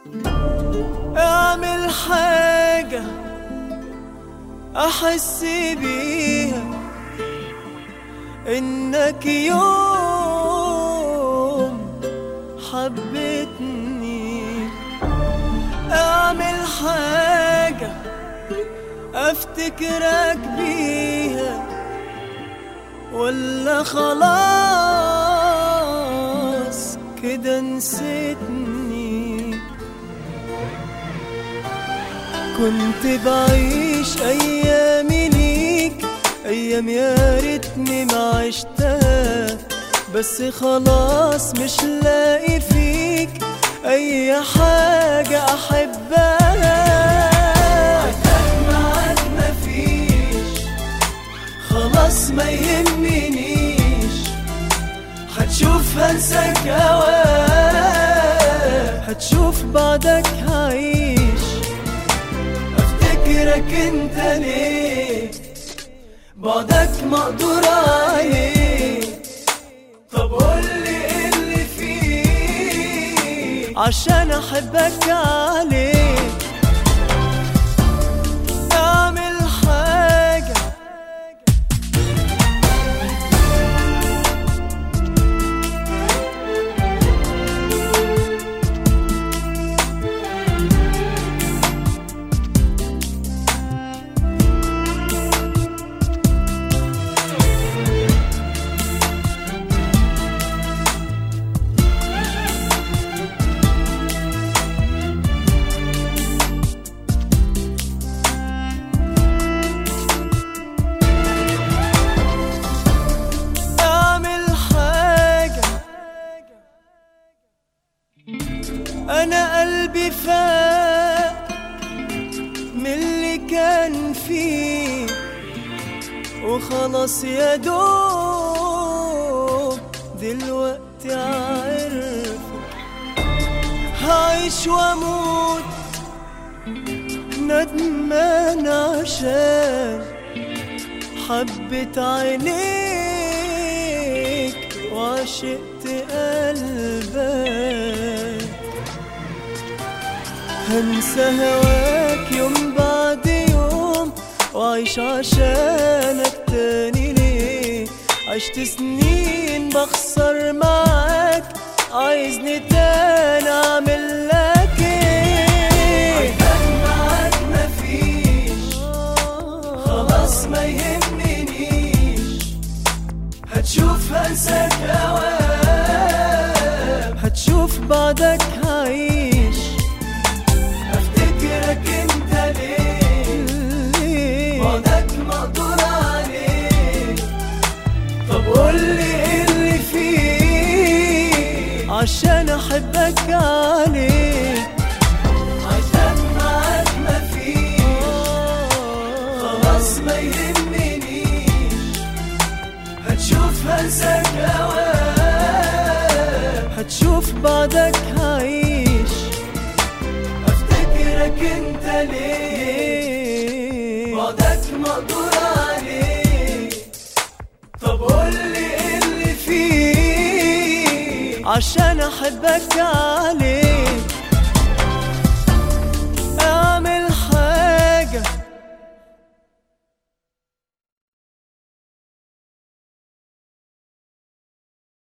اعمل حاجة احس بيها انك يوم حبيتني اعمل حاجة افتكرك بيها ولا خلاص كده نسيتني كنت بعيش ايامي ليك ايام يا ريتني ما عشتها بس خلاص مش لاقي فيك اي حاجة احبها عدك معاك مفيش خلاص ما يهمنيش هتشوف هنساك اوقات هتشوف بعدك هعيش افتكرك انت ليه بعدك مقدور عليه طب قولي ايه اللي فيه عشان احبك عليه اعمل حاجة اعمل حاجة انا قلبي فاق من اللي كان فيه وخلاص يا دوب دلوقتي عرفت هعيش واموت ندمان عشان حبت عينيك وعشقت قلبك هنسى هواك يوم بعد يوم وعيش عشانك تاني ليه عشت سنين بخسر معاك عايزني تاني اعمل لك ايه معاك مفيش خلاص ما يهمنيش هتشوف هنساك اوام هتشوف بعدك هعيش افتكرك انت ليه بعدك مقدور عليه طب قولي ايه اللي فيه عشان احبك عليه عشان معاك مفيش خلاص ما يهمنيش هتشوف هنساك اوام هتشوف بعدك هعيش افتكرك انت ليه بعدك مقدور عليه طب قولي ايه اللي فيه عشان احبك عليه